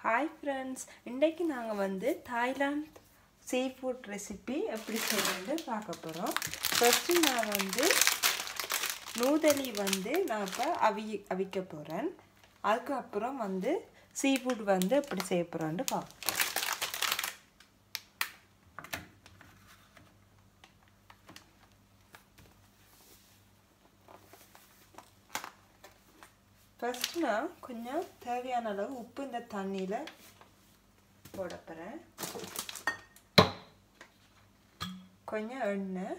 hi friends இன்றைக்கு நாங்கள் வந்து தாய்லாந்து சீ ஃபுட் ரெசிபி எப்படி செய்யணுன்னு பார்க்க போகிறோம் ஃபஸ்ட்டு நான் வந்து நூதலி வந்து நான் இப்போ அவி அவிக்க போகிறேன் அதுக்கப்புறம் வந்து சீ ஃபுட் வந்து எப்படி செய்ய போகிறோன்னு பார்ப்போம் ஃபஸ்ட்டு நான் கொஞ்சம் தேவையான அளவு உப்பு இந்த தண்ணியில் போட போகிறேன் கொஞ்சம் எண்ணெய்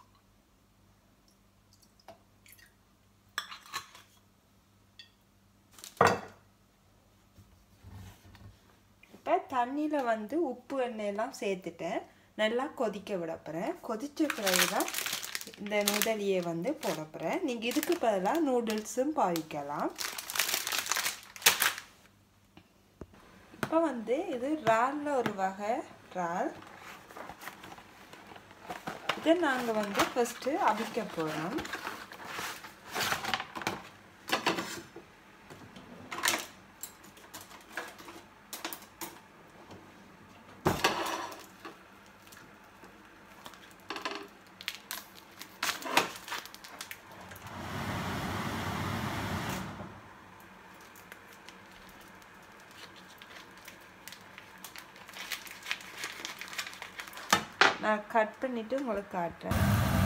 இப்போ தண்ணியில் வந்து உப்பு எண்ணெயெல்லாம் சேர்த்துட்டேன் நல்லா கொதிக்க விட போகிறேன் கொதித்த பிறகு தான் இந்த நூதலியை வந்து போட போகிறேன் நீங்கள் இதுக்கு பதிலாக நூடுல்ஸும் பாவிக்கலாம் இப்போ வந்து இது இறாலில் ஒரு வகை இறால் இதை நாங்கள் வந்து ஃபஸ்ட்டு அவிக்க போகிறோம் நான் கட் பண்ணிவிட்டு உங்களுக்கு காட்டுறேன்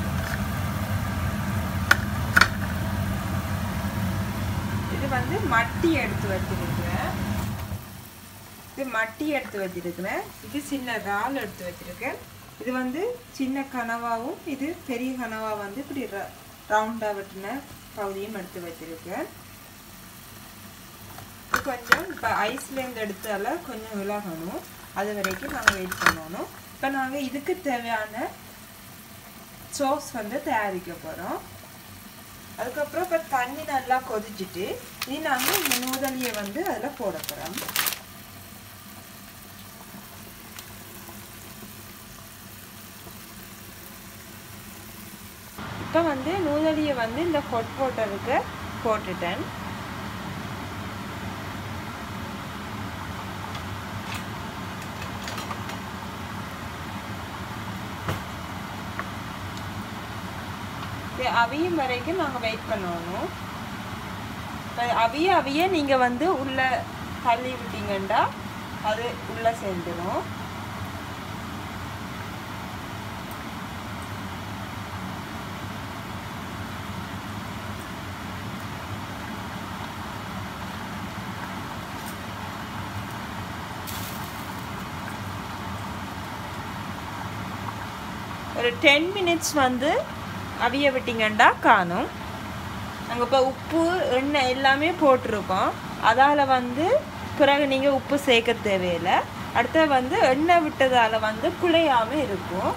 இது வந்து மட்டி எடுத்து வச்சிருக்கிறேன் இது மட்டி எடுத்து வச்சிருக்கிறேன் இது சின்ன இறால் எடுத்து வச்சிருக்கேன் இது வந்து சின்ன கனவாவும் இது பெரிய கனவா வந்து இப்படி ரவுண்டாக வெட்டின பகுதியும் எடுத்து வச்சிருக்கேன் கொஞ்சம் இப்போ ஐஸ்லேருந்து எடுத்தால கொஞ்சம் விலகணும் அது வரைக்கும் நாங்கள் வெயிட் பண்ணணும் இப்போ நாங்கள் இதுக்கு தேவையான சோஸ் வந்து தயாரிக்க போகிறோம் அதுக்கப்புறம் இப்போ தண்ணி நல்லா கொதிச்சுட்டு இனி நாங்கள் இந்த நூதலியை வந்து அதில் போட போகிறோம் இப்போ வந்து நூதலியை வந்து இந்த ஹொட் வாட்டருக்கு போட்டுட்டேன் அவியும் வரைக்கும் நாங்கள் வெயிட் பண்ணணும் இப்போ அவிய அவிய நீங்கள் வந்து உள்ளே தள்ளி விட்டீங்கன்னா அது உள்ளே சேர்ந்துடும் ஒரு டென் மினிட்ஸ் வந்து அவிய விட்டிங்கண்டா காணும் நாங்கள் இப்போ உப்பு எண்ணெய் எல்லாமே போட்டிருக்கோம் அதால் வந்து பிறகு நீங்கள் உப்பு சேர்க்க தேவையில்லை அடுத்த வந்து எண்ணெய் விட்டதால் வந்து குழையாமல் இருக்கும்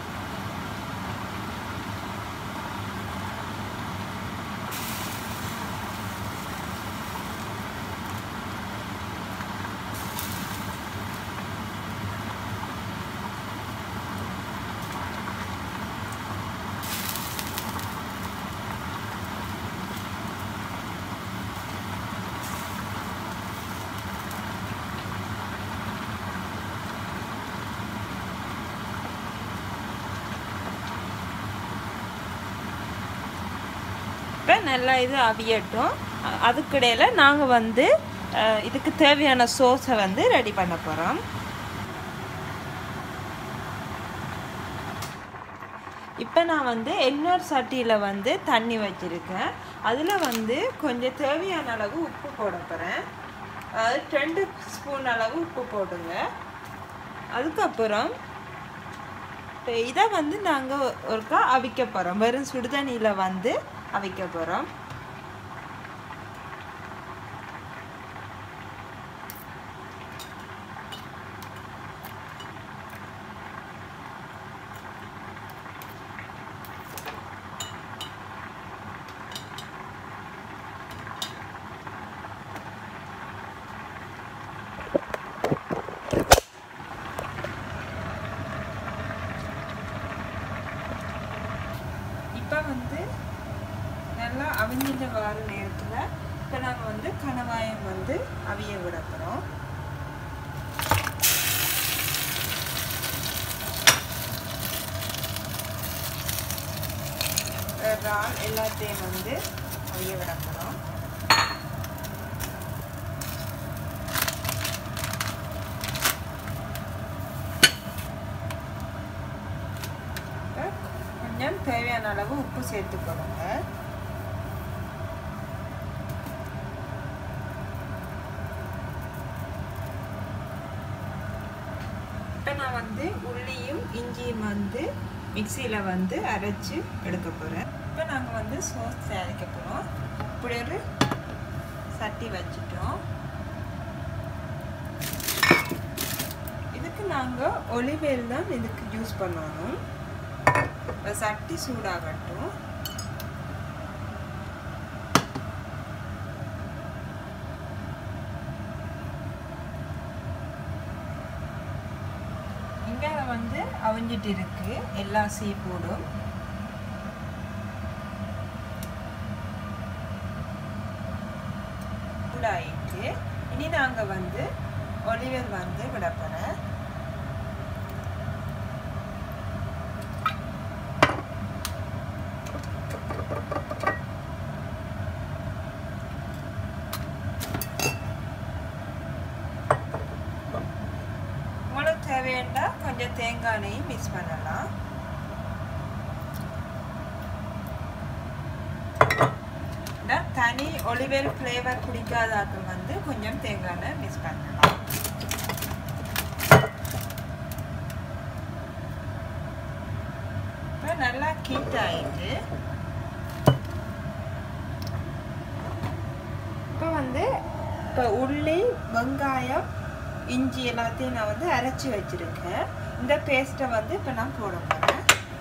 இப்போ நல்லா இது அவியட்டும் அதுக்கிடையில் நாங்கள் வந்து இதுக்கு தேவையான சோஸை வந்து ரெடி பண்ண போகிறோம் இப்போ நான் வந்து இன்னொரு சட்டியில் வந்து தண்ணி வச்சுருக்கேன் அதில் வந்து கொஞ்சம் தேவையான அளவு உப்பு போட போகிறேன் அதாவது ரெண்டு ஸ்பூன் அளவு உப்பு போடுங்க அதுக்கப்புறம் இப்போ இதை வந்து நாங்கள் ஒருக்கா அவிக்க போகிறோம் வெறும் சுடுதண்ணியில் வந்து அவிக்க போகிறோம் இப்போ வந்து நல்லா அவிஞ்சிட்டு வர நேரத்தில் இப்போ நாங்கள் வந்து கணவாயம் வந்து அவிய விட போகிறோம் இறால் எல்லாத்தையும் வந்து அவிய விடப்படும் கொஞ்சம் தேவையான அளவு உப்பு சேர்த்து கொடுங்க இப்போ நான் வந்து உள்ளியும் இஞ்சியும் வந்து மிக்சியில் வந்து அரைச்சி எடுக்க போகிறேன் இப்போ நாங்கள் வந்து சோஸ் தயாரிக்க போகிறோம் இப்படி ஒரு சட்டி வச்சுட்டோம் இதுக்கு நாங்கள் ஒலிவேல் தான் இதுக்கு யூஸ் பண்ணணும் சட்டி சூடாகட்டும் இங்கே வந்து அவிஞ்சிட்டு இருக்கு எல்லா சீ ஃபுட்டும் சூடாயிட்டு இனி நாங்கள் வந்து ஒலிவல் வந்து விட போகிறேன் உங்களுக்கு தேவையாண்டா கொஞ்சம் தேங்காய் எண்ணெயும் மிக்ஸ் பண்ணலாம் தனி ஒலிவேல் ஃப்ளேவர் பிடிக்காதாக்க வந்து கொஞ்சம் தேங்காய் எண்ணெய் மிக்ஸ் பண்ணலாம் இப்போ நல்லா கீட் ஆயிட்டு இப்போ வந்து இப்போ உள்ளி வெங்காயம் இஞ்சி எல்லாத்தையும் நான் வந்து அரைச்சி வச்சுருக்கேன் இந்த பேஸ்ட்டை வந்து இப்போ நான் போட போகிறேன்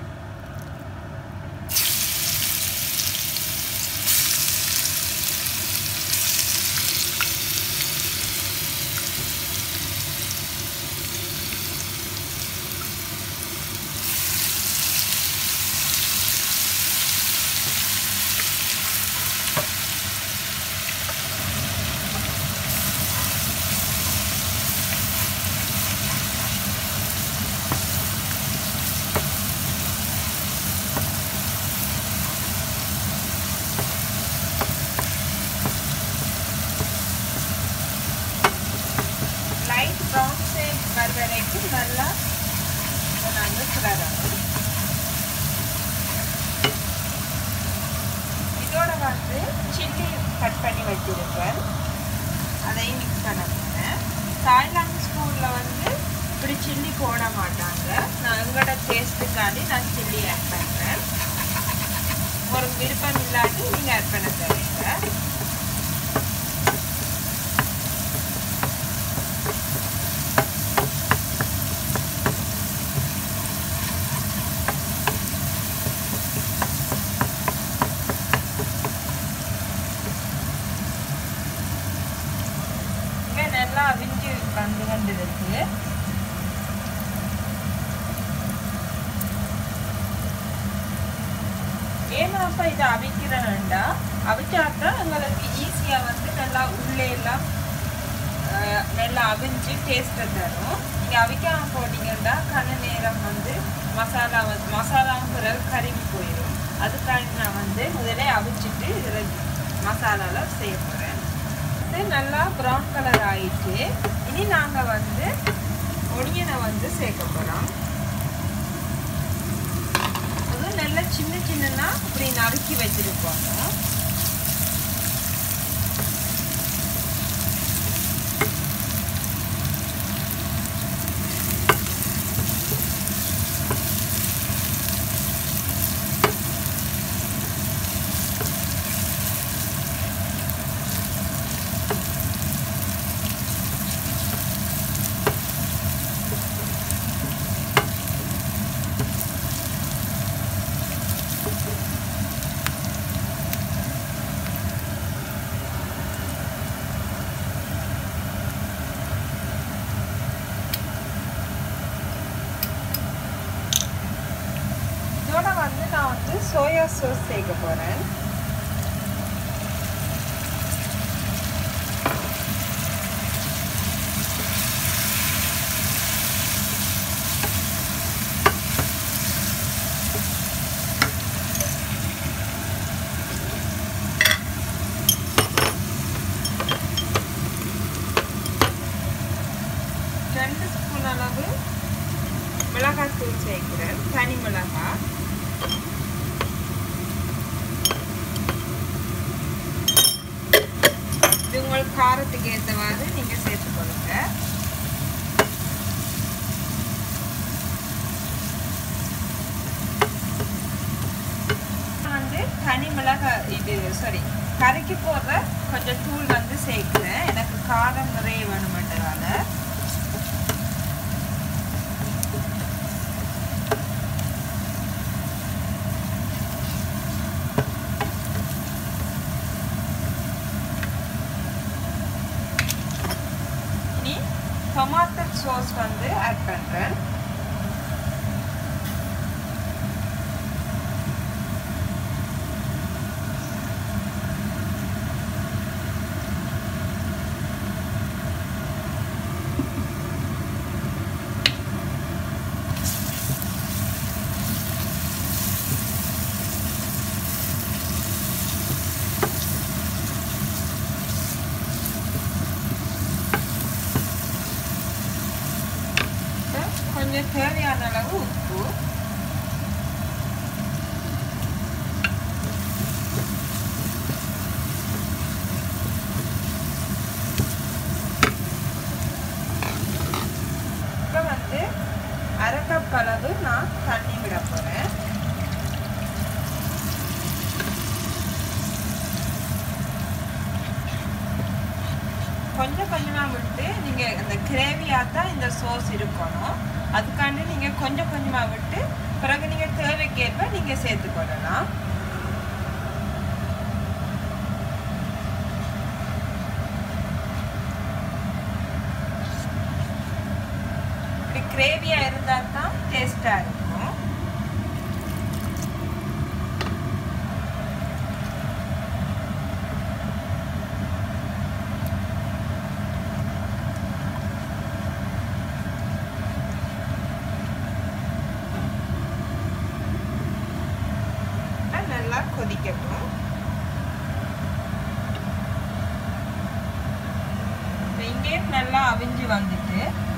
லைட் ப்ரௌன் ஷேட் வர வரைக்கும் நல்லா நாங்கள் கிளறணும் இதோட வந்து சில்லி கட் பண்ணி வச்சிருப்பேன் அதையும் மிக்ஸ் பண்ண போகிறேன் தாய்லாந்து ஸ்கூலில் வந்து இப்படி சில்லி போட மாட்டாங்க நான் எங்களோட டேஸ்ட்டுக்காண்டி நான் சில்லி ஆட் பண்ணுறேன் ஒரு விருப்பம் இல்லாட்டி நீங்கள் ஆட் பண்ண தேவையில்லை இங்கே நல்லா அவிஞ்சு வந்து கொண்டு இருக்கு ஏன்னா அப்போ இதை அவிக்கிறேன்டா அவிச்சாக்கா எங்களுக்கு ஈஸியாக வந்து நல்லா உள்ளே எல்லாம் அஹ், நல்லா அவிஞ்சு டேஸ்ட்டை தரும் நீங்கள் அவிக்காம போட்டீங்கன்னா கன நேரம் வந்து மசாலா வந்து மசாலாவும் பிறகு கருகி போயிடும் அதுக்காக நான் வந்து முதல்ல அவிச்சிட்டு இதில் மசாலாவில் செய்ய போகிறேன் இது நல்லா ப்ரௌன் கலர் ஆயிட்டு இனி நாங்கள் வந்து ஒனியனை வந்து சேர்க்க போகிறோம் அது நல்லா சின்ன சின்னனா இப்படி நறுக்கி வச்சிருப்பாங்க இதோட வந்து நான் வந்து சோயா சாஸ் சேர்க்க போகிறேன் தூள் சேர்க்கிறேன் தனி மிளகாய் இது உங்களுக்கு காரத்துக்கு ஏற்றவாறு நீங்கள் சேர்த்துக்கொள்ளுங்க வந்து தனி மிளகாய் இது சாரி கறிக்கு போடுற கொஞ்சம் தூள் வந்து சேர்க்கிறேன் எனக்கு காரம் நிறைய வேணுமென்றதால இனி டொமாட்டோ சாஸ் வந்து ஆட் பண்ணுறேன் கொஞ்சம் தேவையான அளவு உப்பு இப்போ வந்து அரை கப் அளவு நான் தண்ணி விட போகிறேன் கொஞ்சம் கொஞ்சமாக விட்டு நீங்கள் அந்த கிரேவியாக தான் இந்த சோஸ் இருக்கணும் அதுக்காண்டி நீங்கள் கொஞ்சம் கொஞ்சமாக விட்டு பிறகு நீங்கள் தேவைக்கேற்ப நீங்கள் சேர்த்துக்கொள்ளலாம் இப்படி கிரேவியாக இருந்தால் தான் டேஸ்ட்டாக இருக்கும் நல்லா கொதிக்கட்டும் இங்கே நல்லா அவிஞ்சு வந்துட்டு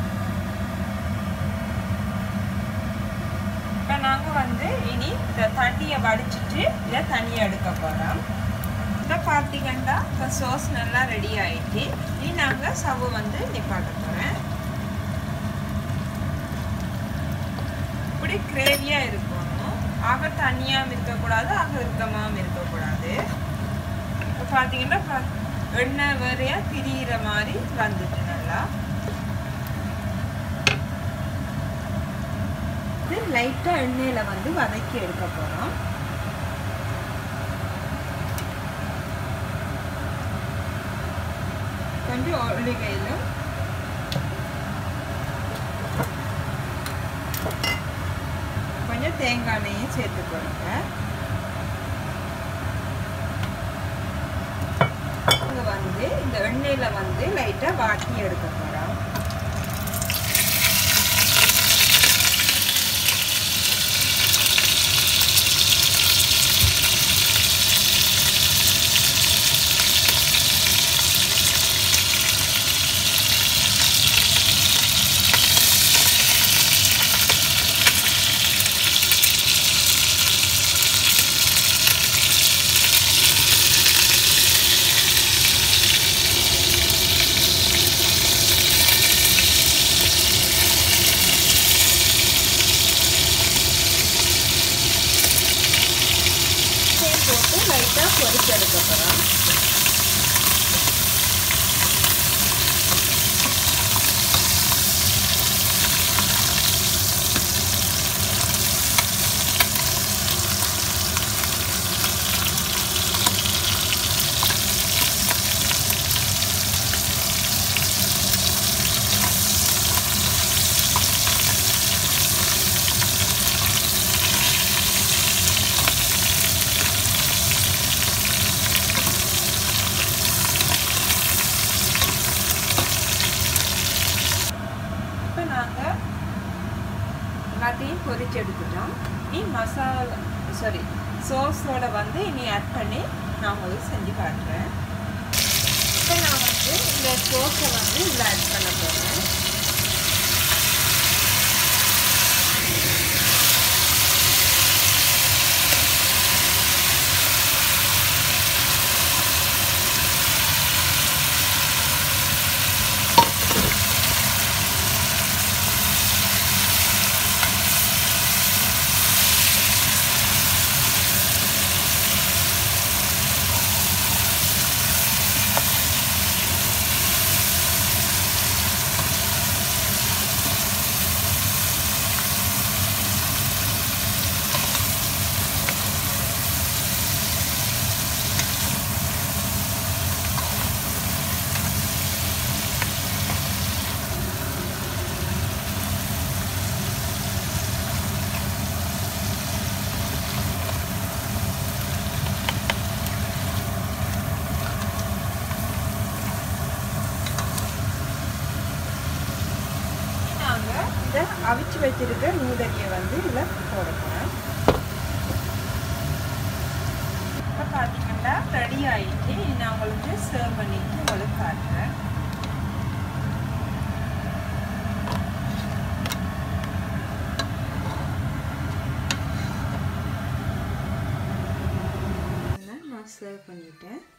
இப்போ நாங்கள் வந்து இனி இந்த தண்ணியை வடிச்சிட்டு இதை தண்ணியை எடுக்க போகிறோம் இதை பார்த்தீங்கன்னா இப்போ சோஸ் நல்லா ரெடி ஆயிட்டு இனி நாங்கள் சவு வந்து நிப்பாட்ட போகிறேன் இப்படி கிரேவியாக இருக்கணும் ஆக தனியாகவும் இருக்கக்கூடாது ஆக இறுக்கமாகவும் இருக்கக்கூடாது இப்போ பார்த்தீங்கன்னா ப- எண்ணெய் வேறையா திரியிற மாதிரி வந்துட்டு நல்லா இது லைட்டாக எண்ணெயில் வந்து வதக்கி எடுக்க போகிறோம் கொஞ்சம் ஒளிகையிலும் கொஞ்சம் தேங்காய் எண்ணெயும் சேர்த்துக்கொடுங்க இங்க வந்து இந்த எண்ணெயில வந்து லைட்டா வாட்டி எடுக்க போறோம் தேன் போட்டு லைட்டா பொரிச்சு எடுக்க போறோம் இப்போ நாங்கள் எல்லாத்தையும் பொரிச்சு எடுத்துட்டோம் இனி மசாலா சாரி சோஸோட வந்து இனி ஆட் பண்ணி நான் உங்களுக்கு செஞ்சு காட்டுறேன் இப்போ நான் வந்து இந்த சோஸை வந்து இதில் ஆட் பண்ண போகிறேன் இந்த அவிச்சு வச்சிருக்க நூதலியை வந்து இதில் போட போகிறேன் இப்போ பார்த்தீங்கன்னா ரெடி ஆகிட்டு நான் உங்களுக்கு சர்வ் பண்ணிட்டு உங்களுக்கு காட்டுறேன் நான் சர்வ் பண்ணிட்டேன்